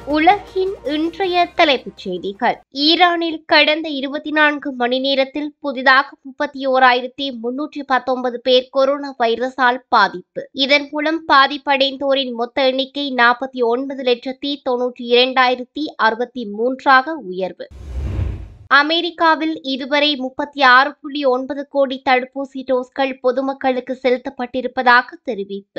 உலகின் இன்றைய தலைப்புச் செய்திகள் ஈரானில் கடந்த இருபத்தி நான்கு மணி நேரத்தில் புதிதாக முப்பத்தி ஓராயிரத்தி முன்னூற்றி பத்தொன்பது பேர் கொரோனா வைரஸால் பாதிப்பு இதன் மூலம் பாதிப்படைந்தோரின் மொத்த எண்ணிக்கை நாற்பத்தி ஒன்பது லட்சத்தி தொன்னூற்றி இரண்டாயிரத்தி அறுபத்தி மூன்றாக உயர்வு அமெரிக்காவில் இதுவரை முப்பத்தி ஆறு புள்ளி ஒன்பது கோடி தடுப்பூசி டோஸ்கள் பொதுமக்களுக்கு செலுத்தப்பட்டிருப்பதாக தெரிவிப்பு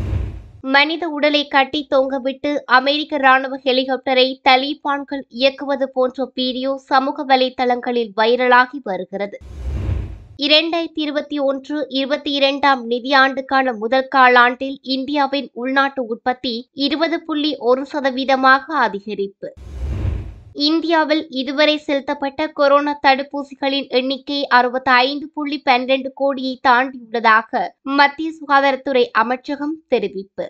மனித உடலை கட்டி தொங்கவிட்டு அமெரிக்க ராணுவ ஹெலிகாப்டரை தலிபான்கள் இயக்குவது போன்ற வீடியோ சமூக வலைதளங்களில் வைரலாகி வருகிறது இரண்டாயிரத்தி இருபத்தி ஒன்று இருபத்தி இரண்டாம் நிதியாண்டுக்கான முதல் காலாண்டில் இந்தியாவின் உள்நாட்டு உற்பத்தி இருபது புள்ளி ஒரு சதவீதமாக அதிகரிப்பு இந்தியாவில் இதுவரை செலுத்தப்பட்ட கொரோனா தடுப்பூசிகளின் எண்ணிக்கை அறுபத்தி ஐந்து புள்ளி பன்னிரண்டு கோடியை தாண்டியுள்ளதாக மத்திய சுகாதாரத்துறை அமைச்சகம் தெரிவிப்பு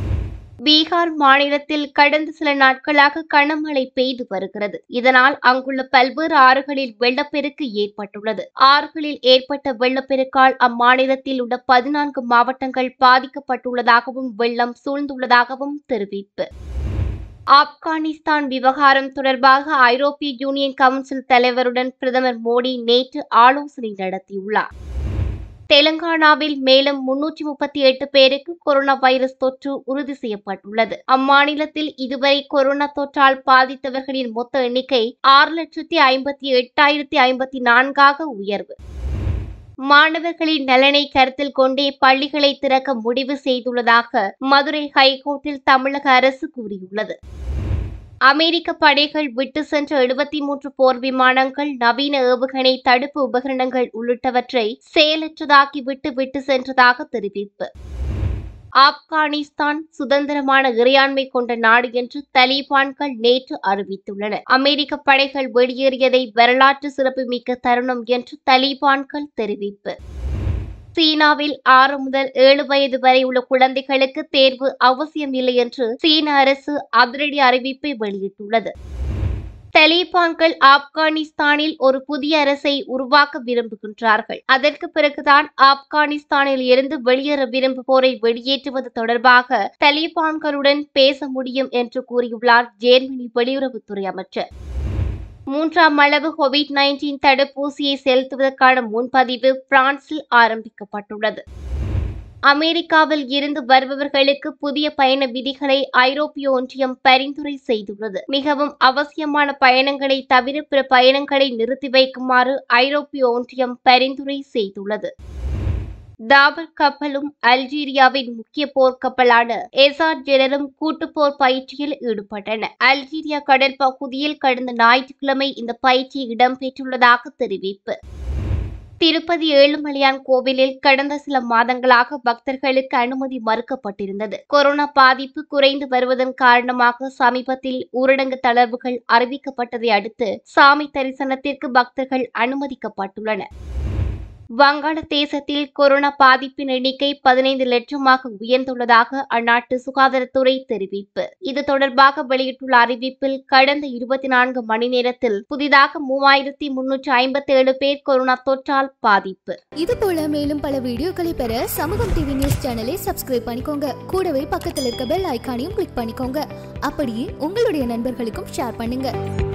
பீகார் மாநிலத்தில் கடந்த சில நாட்களாக கனமழை பெய்து வருகிறது இதனால் அங்குள்ள பல்வேறு ஆறுகளில் வெள்ளப்பெருக்கு ஏற்பட்டுள்ளது ஆறுகளில் ஏற்பட்ட வெள்ளப்பெருக்கால் அம்மாநிலத்தில் உள்ள பதினான்கு மாவட்டங்கள் பாதிக்கப்பட்டுள்ளதாகவும் வெள்ளம் சூழ்ந்துள்ளதாகவும் தெரிவிப்பு ஆப்கானிஸ்தான் விவகாரம் தொடர்பாக ஐரோப்பிய யூனியன் கவுன்சில் தலைவருடன் பிரதமர் மோடி நேற்று ஆலோசனை நடத்தியுள்ளார் தெலங்கானாவில் மேலும் முன்னூற்றி முப்பத்தி எட்டு பேருக்கு கொரோனா வைரஸ் தொற்று உறுதி செய்யப்பட்டுள்ளது அம்மாநிலத்தில் இதுவரை கொரோனா தொற்றால் பாதித்தவர்களின் மொத்த எண்ணிக்கை ஆறு லட்சத்தி ஐம்பத்தி எட்டாயிரத்தி ஐம்பத்தி நான்காக உயர்வு மாணவர்களின் நலனை கருத்தில் கொண்டே பள்ளிகளை திறக்க முடிவு செய்துள்ளதாக மதுரை ஹைகோர்ட்டில் தமிழக அரசு கூறியுள்ளது அமெரிக்க படைகள் விட்டு சென்ற எழுபத்தி மூன்று போர் விமானங்கள் நவீன ஏவுகணை தடுப்பு உபகரணங்கள் உள்ளிட்டவற்றை செயலற்றதாக்கி விட்டு விட்டு சென்றதாக தெரிவிப்பு ஆப்கானிஸ்தான் சுதந்திரமான இறையாண்மை கொண்ட நாடு என்று தலிபான்கள் நேற்று அறிவித்துள்ளனர் அமெரிக்க படைகள் வெளியேறியதை வரலாற்று சிறப்புமிக்க தருணம் என்று தலிபான்கள் தெரிவிப்பு சீனாவில் ஆறு முதல் ஏழு வயது வரை உள்ள குழந்தைகளுக்கு தேர்வு அவசியமில்லை என்று சீன அரசு அதிரடி அறிவிப்பை வெளியிட்டுள்ளது தலிபான்கள் ஆப்கானிஸ்தானில் ஒரு புதிய அரசை உருவாக்க விரும்புகின்றார்கள் அதற்கு பிறகுதான் ஆப்கானிஸ்தானில் இருந்து வெளியேற விரும்புவோரை வெளியேற்றுவது தொடர்பாக தலிபான்களுடன் பேச முடியும் என்று கூறியுள்ளார் ஜேர்மனி வெளியுறவுத்துறை அமைச்சர் மூன்றாம் அளவு கோவிட் நைன்டீன் தடுப்பூசியை செலுத்துவதற்கான முன்பதிவு பிரான்சில் ஆரம்பிக்கப்பட்டுள்ளது அமெரிக்காவில் இருந்து வருபவர்களுக்கு புதிய பயண விதிகளை ஐரோப்பிய ஒன்றியம் பரிந்துரை செய்துள்ளது மிகவும் அவசியமான பயணங்களை தவிர பிற பயணங்களை நிறுத்தி வைக்குமாறு ஐரோப்பிய ஒன்றியம் பரிந்துரை செய்துள்ளது தாபர் கப்பலும் அல்ஜீரியாவின் முக்கிய போர்க்கப்பலான எசார் ஜெனரும் கூட்டுப்போர் பயிற்சியில் ஈடுபட்டன அல்ஜீரியா கடல் பகுதியில் கடந்த ஞாயிற்றுக்கிழமை இந்த பயிற்சி இடம்பெற்றுள்ளதாக தெரிவிப்பு திருப்பதி ஏழுமலையான் கோவிலில் கடந்த சில மாதங்களாக பக்தர்களுக்கு அனுமதி மறுக்கப்பட்டிருந்தது கொரோனா பாதிப்பு குறைந்து வருவதன் காரணமாக சமீபத்தில் ஊரடங்கு தளர்வுகள் அறிவிக்கப்பட்டதை அடுத்து சாமி தரிசனத்திற்கு பக்தர்கள் அனுமதிக்கப்பட்டுள்ளனர் வங்காளதேசத்தில் கொரோனா பாதிப்பின் எண்ணிக்கை பதினைந்து லட்சமாக உயர்ந்துள்ளதாக அந்நாட்டு சுகாதாரத்துறை தெரிவிப்பு இது தொடர்பாக வெளியிட்டுள்ள அறிவிப்பில் கடந்த இருபத்தி நான்கு மணி நேரத்தில் புதிதாக மூவாயிரத்தி முன்னூற்றி ஐம்பத்தி ஏழு பேர் கொரோனா தொற்றால் பாதிப்பு இது போல மேலும் பல வீடியோக்களை பெற சமூகம் டிவி நியூஸ் சேனலை சப்ஸ்கிரைப் பண்ணிக்கோங்க கூடவே பக்கத்தில் இருக்க பெல் ஐகானையும் கிளிக் பண்ணிக்கோங்க அப்படியே உங்களுடைய நண்பர்களுக்கும் ஷேர் பண்ணுங்க